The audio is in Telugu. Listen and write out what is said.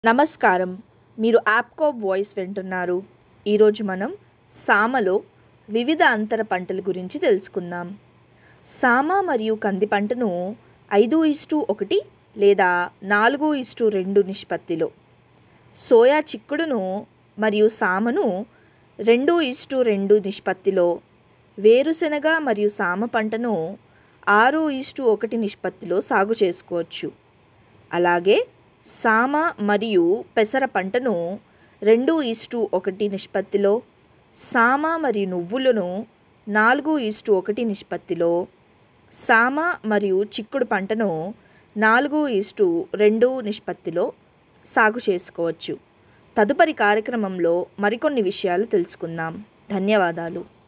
నమస్కారం మీరు యాప్కో వాయిస్ వింటున్నారు ఈరోజు మనం సామలో వివిధ అంతర పంటల గురించి తెలుసుకుందాం సామ మరియు కంది పంటను ఐదు ఇస్టు ఒకటి లేదా నాలుగు ఇస్టు రెండు నిష్పత్తిలో సోయా చిక్కుడును మరియు సామను రెండు ఇస్టు రెండు నిష్పత్తిలో వేరుశెనగ మరియు సామ పంటను ఆరు ఇస్టు ఒకటి నిష్పత్తిలో సాగు చేసుకోవచ్చు అలాగే సామ మరియు పెసర పంటను రెండు ఇస్టు ఒకటి నిష్పత్తిలో సామ మరియు నువ్వులను నాలుగు ఇస్టు ఒకటి నిష్పత్తిలో సామ మరియు చిక్కుడు పంటను నాలుగు ఇస్టు రెండు నిష్పత్తిలో సాగు చేసుకోవచ్చు తదుపరి కార్యక్రమంలో మరికొన్ని విషయాలు తెలుసుకుందాం ధన్యవాదాలు